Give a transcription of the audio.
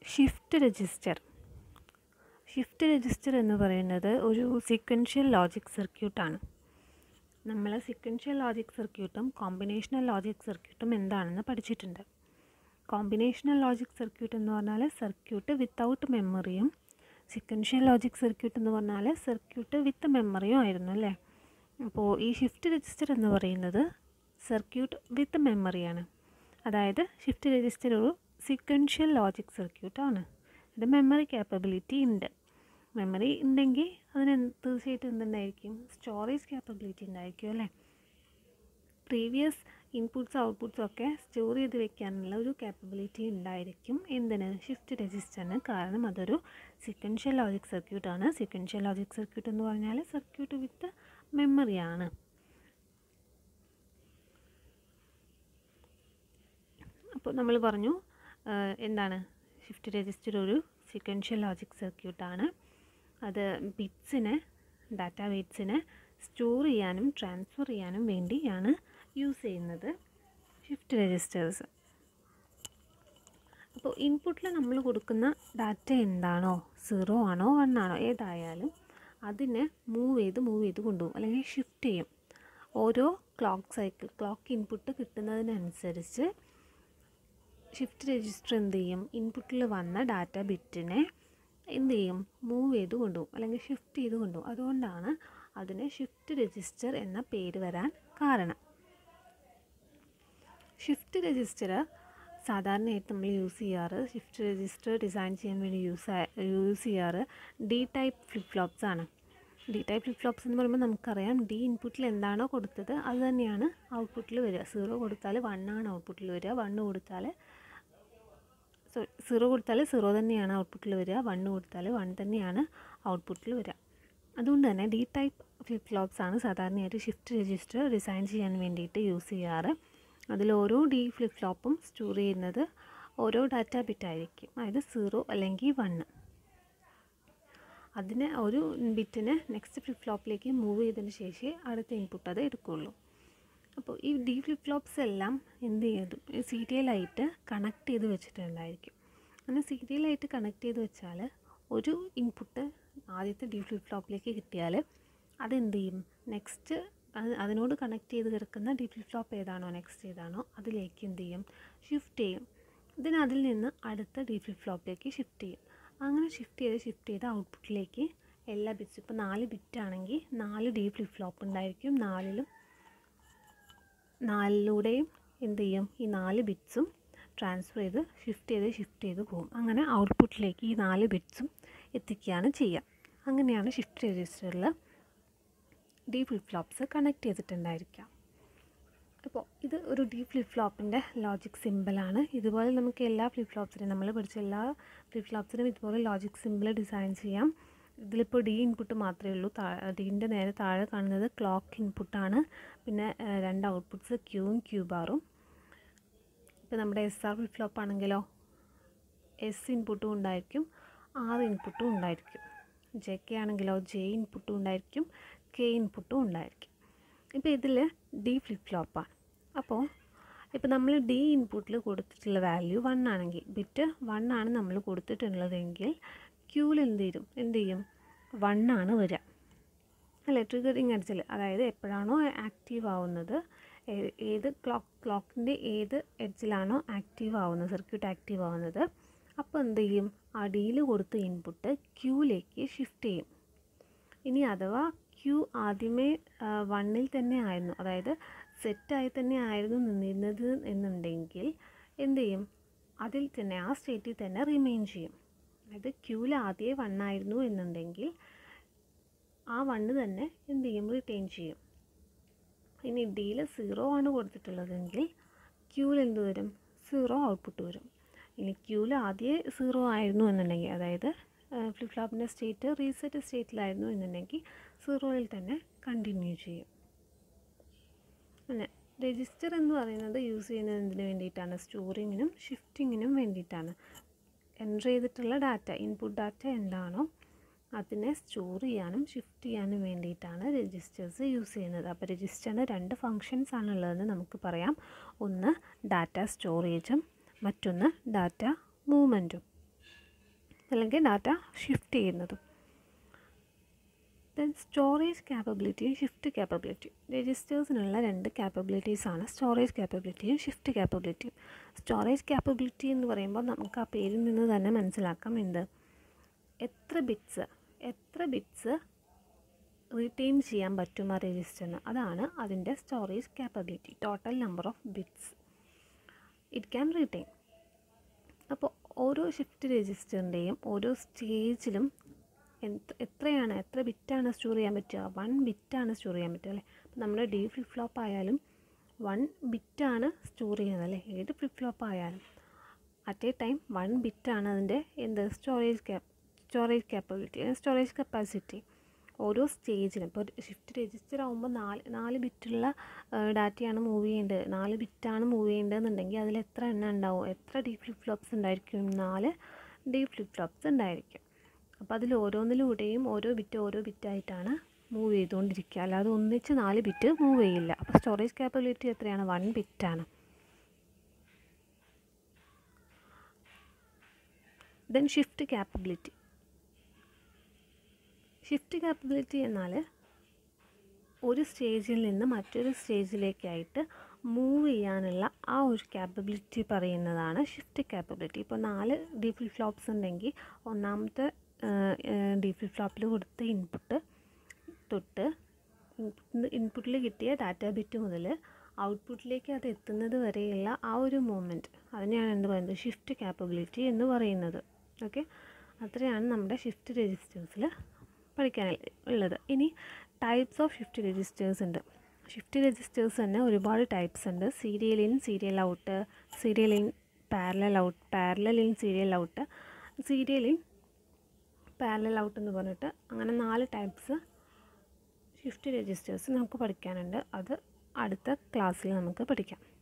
shift register shift register എന്ന് പറയുന്നത് ഒരു സീക്വൻഷ്യൽ ലോജിക് സർക്യൂട്ടാണ് നമ്മൾ സീക്വൻഷ്യൽ ലോജിക് സർക്യൂട്ടും കോമ്പിനേഷണൽ ലോജിക് സർക്യൂട്ടും എന്താണെന്ന് പഠിച്ചിട്ടുണ്ട് കോമ്പിനേഷണൽ ലോജിക് സർക്യൂട്ട് എന്ന് പറഞ്ഞാൽ സർക്യൂട്ട് വിത്തൗട്ട് മെമ്മറിയും സീക്വൻഷ്യൽ ലോജിക് സർക്യൂട്ട് എന്ന് പറഞ്ഞാൽ സർക്യൂട്ട് വിത്ത് മെമ്മറിയും ആയിരുന്നു അല്ലേ അപ്പോൾ ഈ ഷിഫ്റ്റ് രജിസ്റ്റർ എന്ന് പറയുന്നത് സർക്യൂട്ട് വിത്ത് മെമ്മറിയാണ് അതായത് ഷിഫ്റ്റ് രജിസ്റ്റർ ഒരു സീക്വൻഷ്യൽ ലോജിക് സർക്യൂട്ടാണ് ഇത് മെമ്മറി ക്യാപ്പബിലിറ്റി ഉണ്ട് മെമ്മറി ഉണ്ടെങ്കിൽ അതിന് എന്ത് തീർച്ചയായിട്ടും എന്തുണ്ടായിരിക്കും സ്റ്റോറേജ് ക്യാപ്പബിലിറ്റി ഉണ്ടായിരിക്കും അല്ലേ പ്രീവിയസ് ഇൻപുട്സ് ഔട്ട്പുട്ട്സും ഒക്കെ സ്റ്റോർ ചെയ്ത് വെക്കാനുള്ള ഒരു ക്യാപ്പബിലിറ്റി ഉണ്ടായിരിക്കും എന്തിന് ഷിഫ്റ്റ് രജിസ്റ്ററിന് കാരണം അതൊരു സീക്വൻഷ്യൽ ലോജിക് സർക്യൂട്ടാണ് സീക്വൻഷ്യൽ ലോജിക് സർക്യൂട്ട് എന്ന് പറഞ്ഞാൽ സർക്യൂട്ട് വിത്ത് മെമ്മറിയാണ് അപ്പോൾ നമ്മൾ പറഞ്ഞു എന്താണ് ഷിഫ്റ്റ് രജിസ്റ്റർ ഒരു സീക്വൻഷ്യൽ ലോജിക് സർക്യൂട്ടാണ് അത് ബിറ്റ്സിനെ ഡാറ്റ ബിറ്റ്സിനെ സ്റ്റോർ ചെയ്യാനും ട്രാൻസ്ഫർ ചെയ്യാനും വേണ്ടിയാണ് യൂസ് ചെയ്യുന്നത് ഷിഫ്റ്റ് രജിസ്റ്റേഴ്സ് അപ്പോൾ ഇൻപുട്ടിൽ നമ്മൾ കൊടുക്കുന്ന ഡാറ്റ എന്താണോ സീറോ ആണോ വൺ ആണോ ഏതായാലും അതിനെ മൂവ് ചെയ്ത് മൂവ് ചെയ്ത് കൊണ്ടുപോകും അല്ലെങ്കിൽ ഷിഫ്റ്റ് ചെയ്യും ഓരോ ക്ലോക്ക് സൈക്കിൾ ക്ലോക്ക് ഇൻപുട്ട് കിട്ടുന്നതിനനുസരിച്ച് ഷിഫ്റ്റ് രജിസ്റ്റർ എന്ത് ചെയ്യും ഇൻപുട്ടിൽ വന്ന ഡാറ്റ ബിറ്റിനെ എന്ത് ചെയ്യും മൂവ് ചെയ്ത് കൊണ്ടുപോകും അല്ലെങ്കിൽ ഷിഫ്റ്റ് ചെയ്ത് കൊണ്ടുപോകും അതുകൊണ്ടാണ് അതിന് ഷിഫ്റ്റ് രജിസ്റ്റർ എന്ന പേര് വരാൻ കാരണം ഷിഫ്റ്റ് രജിസ്റ്റർ സാധാരണയായിട്ട് നമ്മൾ യൂസ് ചെയ്യാറ് ഷിഫ്റ്റ് രജിസ്റ്റർ ഡിസൈൻ ചെയ്യാൻ വേണ്ടി യൂസ് യൂസ് ചെയ്യാറ് ഡി ടൈപ്പ് ഫ്ലിപ്പ് ഫ്ലോപ്സ് ആണ് ഡി ടൈപ്പ് ഫ്ലിപ്പ് ഫ്ലോപ്സ് എന്ന് പറയുമ്പോൾ നമുക്കറിയാം ഡി ഇൻപുട്ടിൽ എന്താണോ കൊടുത്തത് അത് തന്നെയാണ് ഔട്ട്പുട്ടിൽ വരിക സീറോ കൊടുത്താൽ വൺ ആണ് ഔട്ട്പുട്ടിൽ വരിക വണ്ണ് കൊടുത്താൽ സോറി സീറോ കൊടുത്താൽ സീറോ തന്നെയാണ് ഔട്ട്പുട്ടിൽ വരിക വണ്ണ് കൊടുത്താൽ വൺ തന്നെയാണ് ഔട്ട്പുട്ടിൽ വരിക അതുകൊണ്ട് തന്നെ ഡി ടൈപ്പ് ഫ്ലിപ്പ് ഫ്ലോപ്സ് ആണ് സാധാരണയായിട്ട് ഷിഫ്റ്റ് രജിസ്റ്റർ ഡിസൈൻ ചെയ്യാൻ വേണ്ടിയിട്ട് യൂസ് ചെയ്യാറ് അതിൽ ഓരോ ഡി ഫ്ലിപ്പ് ഫ്ലോപ്പും സ്റ്റോർ ചെയ്യുന്നത് ഓരോ ഡാറ്റ ബിറ്റ് ആയിരിക്കും അതായത് സീറോ അല്ലെങ്കിൽ വണ്ണ് അതിനെ ഒരു ബിറ്റിനെ നെക്സ്റ്റ് ഫ്ലിപ്പ് ഫ്ലോപ്പിലേക്ക് മൂവ് ചെയ്തതിന് ശേഷം അടുത്ത ഇൻപുട്ട് അത് എടുക്കുകയുള്ളൂ അപ്പോൾ ഈ ഡി ഫ്ലിപ്പ് ഫ്ലോപ്സ് എല്ലാം എന്ത് ചെയ്തും സീരിയലായിട്ട് കണക്ട് ചെയ്ത് വെച്ചിട്ടുണ്ടായിരിക്കും അങ്ങനെ സീരിയലായിട്ട് കണക്ട് ചെയ്ത് വെച്ചാൽ ഒരു ഇൻപുട്ട് ആദ്യത്തെ ഡി ഫ്ലിപ്പ് ഫ്ലോപ്പിലേക്ക് കിട്ടിയാൽ അതെന്ത് ചെയ്യും നെക്സ്റ്റ് അത് അതിനോട് കണക്ട് ചെയ്ത് കിടക്കുന്ന ഡി ഫ്ലിപ്പ് ഫ്ലോപ്പ് ഏതാണോ നെക്സ്റ്റ് ഏതാണോ അതിലേക്ക് എന്ത് ചെയ്യും ഷിഫ്റ്റ് ചെയ്യും ഇതിന് അതിൽ നിന്ന് അടുത്ത ഡി ഫ്ലിപ്പ് ഫ്ലോപ്പിലേക്ക് ഷിഫ്റ്റ് ചെയ്യും അങ്ങനെ ഷിഫ്റ്റ് ചെയ്ത് ഷിഫ്റ്റ് ചെയ്ത് ഔട്ട്പുട്ടിലേക്ക് എല്ലാ ബിറ്റ്സും ഇപ്പോൾ നാല് ബിറ്റ് ആണെങ്കിൽ നാല് ഡി ഫ്ലിപ്പ് ഫ്ലോപ്പ് ഉണ്ടായിരിക്കും നാലിലും നാലിലൂടെയും എന്ത് ചെയ്യും ഈ നാല് ബിറ്റ്സും ട്രാൻസ്ഫർ ചെയ്ത് ഷിഫ്റ്റ് ചെയ്ത് ഷിഫ്റ്റ് ചെയ്ത് പോകും അങ്ങനെ ഔട്ട്പുട്ടിലേക്ക് ഈ നാല് ബിറ്റ്സും എത്തിക്കുകയാണ് ചെയ്യുക അങ്ങനെയാണ് ഷിഫ്റ്റ് രജിസ്റ്ററിൽ ഡി ഫ്ലിപ്പ് ഫ്ലോപ്സ് കണക്ട് ചെയ്തിട്ടുണ്ടായിരിക്കാം അപ്പോൾ ഇത് ഒരു ഡി ഫ്ലിപ്പ് ഫ്ലോപ്പിൻ്റെ ലോജിക് സിമ്പിളാണ് ഇതുപോലെ നമുക്ക് എല്ലാ ഫ്ലിപ്പ് ഫ്ലോപ്സിനും നമ്മൾ പഠിച്ച എല്ലാ ഫ്ലിപ്പ് ഫ്ലോപ്സിനും ഇതുപോലെ ലോജിക് സിമ്പിൾ ഡിസൈൻ ചെയ്യാം ഇതിലിപ്പോൾ ഡി ഇൻപുട്ട് മാത്രമേ ഉള്ളൂ താ ഡീൻ്റെ നേരെ താഴെ കാണുന്നത് ക്ലോക്ക് ഇൻപുട്ടാണ് പിന്നെ രണ്ട് ഔട്ട്പുട്ട്സ് ക്യൂവും ക്യൂ ബാറും ഇപ്പോൾ നമ്മുടെ എസ് ആർ ഫ്ലിപ്പ് ഫ്ലോപ്പ് ആണെങ്കിലോ എസ് ഇൻപുട്ടും ഉണ്ടായിരിക്കും ആർ ഇൻപുട്ടും ഉണ്ടായിരിക്കും ജെ കെ ആണെങ്കിലോ ജെ ഇൻപുട്ടും ഉണ്ടായിരിക്കും കെ ഇൻപുട്ടും ഉണ്ടായിരിക്കും ഇപ്പോൾ ഇതിൽ ഡി ഫ്ലിപ്പ് ഫ്ലോപ്പാണ് അപ്പോൾ ഇപ്പോൾ നമ്മൾ ഡി ഇൻപുട്ടിൽ കൊടുത്തിട്ടുള്ള വാല്യൂ വൺ ആണെങ്കിൽ ബിറ്റ് വൺ ആണ് നമ്മൾ കൊടുത്തിട്ടുള്ളതെങ്കിൽ ക്യൂവിൽ എന്ത് ചെയ്യും എന്ത് ചെയ്യും വൺ ആണ് വരിക അല്ലേ ട്രിഗറിങ് അടിച്ചാൽ അതായത് എപ്പോഴാണോ ആക്റ്റീവ് ആവുന്നത് ഏത് ക്ലോക്ക് ക്ലോക്കിൻ്റെ ഏത് എഡ്ജിലാണോ ആക്റ്റീവ് ആവുന്നത് സർക്യൂട്ട് ആക്റ്റീവ് ആവുന്നത് അപ്പോൾ എന്ത് ചെയ്യും ആ ഡിയിൽ കൊടുത്ത ഇൻപുട്ട് ക്യൂവിലേക്ക് ഷിഫ്റ്റ് ചെയ്യും ഇനി അഥവാ ക്യൂ ആദ്യമേ വണ്ണിൽ തന്നെ ആയിരുന്നു അതായത് സെറ്റായി തന്നെ ആയിരുന്നു നിന്നിരുന്നത് എന്നുണ്ടെങ്കിൽ എന്ത് ചെയ്യും അതിൽ തന്നെ ആ സ്റ്റേറ്റിൽ തന്നെ റിമെയിൻ ചെയ്യും അതായത് ക്യൂവിൽ ആദ്യമേ വണ്ണായിരുന്നു എന്നുണ്ടെങ്കിൽ ആ വണ്ണ് തന്നെ എന്ത് ചെയ്യും റിട്ടേൺ ചെയ്യും ഇനി ഡിയിൽ സീറോ ആണ് കൊടുത്തിട്ടുള്ളതെങ്കിൽ ക്യൂവിൽ എന്ത് വരും സീറോ ഔട്ട്പുട്ട് വരും ഇനി ക്യൂവിൽ ആദ്യമേ സീറോ ആയിരുന്നു എന്നുണ്ടെങ്കിൽ അതായത് ഫ്ലിപ്പ് ഫ്ലോപ്പിൻ്റെ സ്റ്റേറ്റ് റീസെറ്റ് സ്റ്റേറ്റിലായിരുന്നു എന്നുണ്ടെങ്കിൽ സീറോയിൽ തന്നെ കണ്ടിന്യൂ ചെയ്യും പിന്നെ രജിസ്റ്റർ എന്ന് പറയുന്നത് യൂസ് ചെയ്യുന്നത് എന്തിനു വേണ്ടിയിട്ടാണ് സ്റ്റോറിങ്ങിനും ഷിഫ്റ്റിങ്ങിനും വേണ്ടിയിട്ടാണ് എൻ്റർ ചെയ്തിട്ടുള്ള ഡാറ്റ ഇൻപുട്ട് ഡാറ്റ എന്താണോ അതിനെ സ്റ്റോർ ചെയ്യാനും ഷിഫ്റ്റ് ചെയ്യാനും വേണ്ടിയിട്ടാണ് രജിസ്റ്റേഴ്സ് യൂസ് ചെയ്യുന്നത് അപ്പോൾ രജിസ്റ്ററിന് രണ്ട് ഫങ്ഷൻസ് ആണുള്ളതെന്ന് നമുക്ക് പറയാം ഒന്ന് ഡാറ്റ സ്റ്റോറേജും മറ്റൊന്ന് ഡാറ്റ മൂവ്മെൻറ്റും അല്ലെങ്കിൽ ഡാറ്റ ഷിഫ്റ്റ് ചെയ്യുന്നതും ദെൻ സ്റ്റോറേജ് ക്യാപ്പബിലിറ്റിയും ഷിഫ്റ്റ് ക്യാപ്പബിലിറ്റിയും രജിസ്റ്റേഴ്സിനുള്ള രണ്ട് capabilities ആണ് സ്റ്റോറേജ് ക്യാപ്പബിലിറ്റിയും ഷിഫ്റ്റ് ക്യാപ്പബിലിറ്റിയും സ്റ്റോറേജ് ക്യാപ്പബിലിറ്റി എന്ന് പറയുമ്പോൾ നമുക്ക് ആ പേരിൽ നിന്ന് തന്നെ മനസ്സിലാക്കാം എന്ത് എത്ര ബിറ്റ്സ് എത്ര ബിറ്റ്സ് റിറ്റെയിൻ ചെയ്യാൻ പറ്റും ആ രജിസ്റ്ററിന് അതാണ് അതിൻ്റെ storage capability total number of bits it can retain അപ്പോൾ ഓരോ ഷിഫ്റ്റ് രജിസ്റ്ററിൻ്റെയും ഓരോ സ്റ്റേജിലും എന്ത് എത്രയാണ് എത്ര ബിറ്റാണ് സ്റ്റോർ ചെയ്യാൻ പറ്റുക വൺ ബിറ്റാണ് സ്റ്റോർ ചെയ്യാൻ പറ്റുക അല്ലേ അപ്പോൾ നമ്മുടെ ഡി ഫ്ലിപ്പ് ഫ്ലോപ്പ് ആയാലും വൺ ബിറ്റാണ് സ്റ്റോർ ചെയ്യുന്നത് അല്ലേ ഏത് ഫ്ലിപ്പ് ഫ്ലോപ്പ് ആയാലും അറ്റ് എ ടൈം വൺ ബിറ്റാണ് അതിൻ്റെ എന്ത് storage cap storage capability storage capacity ഓരോ സ്റ്റേജിലും ഇപ്പോൾ ഷിഫ്റ്റ് രജിസ്റ്റർ ആകുമ്പോൾ നാല് നാല് ബിറ്റുള്ള ഡാറ്റയാണ് മൂവ് ചെയ്യേണ്ടത് നാല് ബിറ്റാണ് മൂവ് ചെയ്യേണ്ടതെന്നുണ്ടെങ്കിൽ അതിൽ എത്ര എണ്ണം ഉണ്ടാവും എത്ര ഡി ഫ്ലിപ്പ് ഫ്ലോപ്സ് ഉണ്ടായിരിക്കും നാല് ഡി ഫ്ലിപ്പ് ഫ്ലോപ്സ് ഉണ്ടായിരിക്കും അപ്പോൾ അതിൽ ഓരോന്നിലൂടെയും ഓരോ ബിറ്റ് ഓരോ ബിറ്റായിട്ടാണ് മൂവ് ചെയ്തുകൊണ്ടിരിക്കുക അല്ലാതെ ഒന്നിച്ച് നാല് ബിറ്റ് മൂവ് ചെയ്യില്ല അപ്പോൾ സ്റ്റോറേജ് ക്യാപ്പബിലിറ്റി എത്രയാണ് വൺ ബിറ്റാണ് then shift capability shift capability എന്നാൽ ഒരു സ്റ്റേജിൽ നിന്ന് മറ്റൊരു സ്റ്റേജിലേക്കായിട്ട് മൂവ് ചെയ്യാനുള്ള ആ ഒരു ക്യാപ്പബിലിറ്റി പറയുന്നതാണ് ഷിഫ്റ്റ് ക്യാപ്പബിലിറ്റി ഇപ്പോൾ നാല് ഡി ഫ്ലിപ്പ് ഫ്ലോപ്സ് ഉണ്ടെങ്കിൽ ഒന്നാമത്തെ ഡി ഫ്ലിപ്പ് ഫ്ലോപ്പിൽ കൊടുത്ത ഇൻപുട്ട് തൊട്ട് ഇൻപുട്ടിൽ കിട്ടിയ ഡാറ്റ ബിറ്റ് മുതൽ ഔട്ട്പുട്ടിലേക്ക് അത് എത്തുന്നത് വരെയുള്ള ആ ഒരു മൂമെൻറ്റ് അതിനെയാണ് എന്ത് പറയുന്നത് ഷിഫ്റ്റ് ക്യാപ്പബിലിറ്റി എന്ന് പറയുന്നത് ഓക്കെ അത്രയാണ് നമ്മുടെ ഷിഫ്റ്റ് രജിസ്റ്റേഴ്സിൽ പഠിക്കാൻ ഉള്ളത് ഇനി ടൈപ്സ് ഓഫ് ഷിഫ്റ്റ് രജിസ്റ്റേഴ്സ് ഉണ്ട് ഷിഫ്റ്റ് രജിസ്റ്റേഴ്സ് തന്നെ ഒരുപാട് ടൈപ്സ് ഉണ്ട് serial in serial out serial in parallel out parallel in serial out serial in parallel out എന്ന് പറഞ്ഞിട്ട് അങ്ങനെ നാല് ടൈപ്സ് ഷിഫ്റ്റ് രജിസ്റ്റേഴ്സ് നമുക്ക് പഠിക്കാനുണ്ട് അത് അടുത്ത ക്ലാസ്സിൽ നമുക്ക് പഠിക്കാം